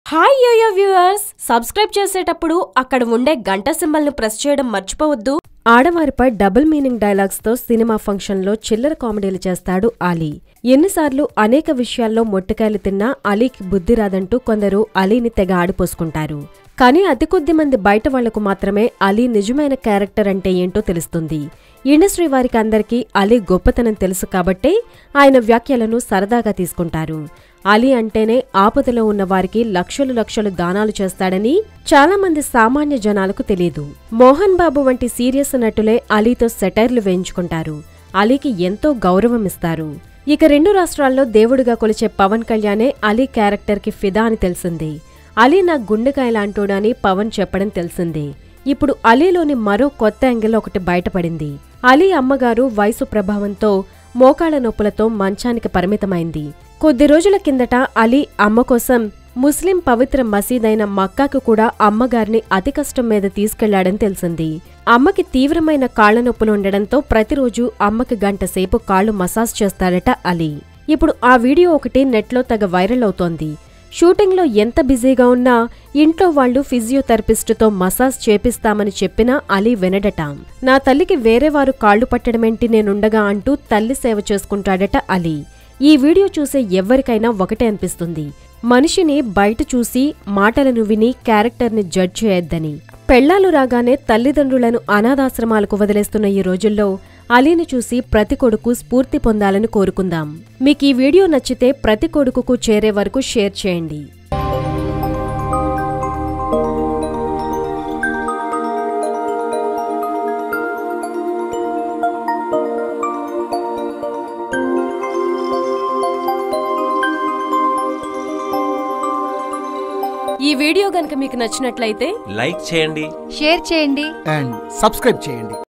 hi yo-yo viewers subscribe చేసేటప్పుడు అక్కడ ఉండే గంట సింబల్ను ప్రెస్ చేయడం మర్చిపోవద్దు ఆడవారిపై డబుల్ మీనింగ్ డైలాగ్స్ తో సినిమా ఫంక్షన్లో చిల్లర కామెడీలు చేస్తాడు అలీ ఎన్నిసార్లు అనేక విషయాల్లో మొట్టికాయలు తిన్నా అలీకి బుద్ధి రాదంటూ కొందరు అలీని తెగ ఆడిపోసుకుంటారు కానీ అతి కొద్ది మంది బయట వాళ్లకు మాత్రమే అలీ నిజమైన క్యారెక్టర్ అంటే ఏంటో తెలుస్తుంది ఇండస్ట్రీ వారికి అందరికీ అలీ గొప్పతనం తెలుసు కాబట్టే ఆయన వ్యాఖ్యలను సరదాగా తీసుకుంటారు అలీ అంటేనే ఆపదలో ఉన్న వారికి లక్షలు లక్షలు దానాలు చేస్తాడని చాలా మంది సామాన్య జనాలకు తెలియదు మోహన్ బాబు వంటి సీరియస్ నటులే అలీతో సెటైర్లు వేయించుకుంటారు అలీకి ఎంతో గౌరవం ఇస్తారు ఇక రెండు రాష్ట్రాల్లో దేవుడిగా కొలిచే పవన్ కళ్యాణే అలీ క్యారెక్టర్కి ఫిదా అని తెలిసింది అలీ నా గుండెకాయ లాంటోడు అని పవన్ చెప్పడం తెలిసిందే ఇప్పుడు అలీలోని మరో కొత్త యాంగిల్ ఒకటి బయటపడింది అలీ అమ్మగారు వయసు ప్రభావంతో మోకాళ్ల నొప్పులతో మంచానికి పరిమితమైంది కొద్ది రోజుల కిందట అలీ అమ్మ కోసం ముస్లిం పవిత్ర మసీదైన మక్కాకు కూడా అమ్మగారిని అతి కష్టం మీద తీసుకెళ్లాడని తెలిసింది అమ్మకి తీవ్రమైన కాళ్ల నొప్పులు ఉండడంతో ప్రతిరోజు అమ్మకి గంట సేపు కాళ్లు మసాజ్ చేస్తాడట అలీ ఇప్పుడు ఆ వీడియో ఒకటి నెట్లో తెగ వైరల్ అవుతోంది షూటింగ్లో ఎంత బిజీగా ఉన్నా ఇంట్లో వాళ్లు ఫిజియోథెరపిస్టుతో మసాజ్ చేపిస్తామని చెప్పినా అలీ వినడట నా తల్లికి వేరేవారు కాళ్లు పట్టడమేంటి నేనుండగా అంటూ తల్లి సేవ చేసుకుంటాడట అలీ ఈ వీడియో చూసే ఎవ్వరికైనా ఒకటే అనిపిస్తుంది మనిషిని బయట చూసి మాటలను విని క్యారెక్టర్ని జడ్జ్ చేయొద్దని పెళ్లాలు రాగానే తల్లిదండ్రులను అనాథాశ్రమాలకు వదిలేస్తున్న ఈ రోజుల్లో అలీని చూసి ప్రతి కొడుకు స్ఫూర్తి పొందాలని కోరుకుందాం మీకు ఈ వీడియో నచ్చితే ప్రతి కొడుకుకు చేరే వరకు షేర్ చేయండి ఈ వీడియో గనక మీకు నచ్చినట్లయితే లైక్ చేయండి షేర్ చేయండి అండ్ సబ్స్క్రైబ్ చేయండి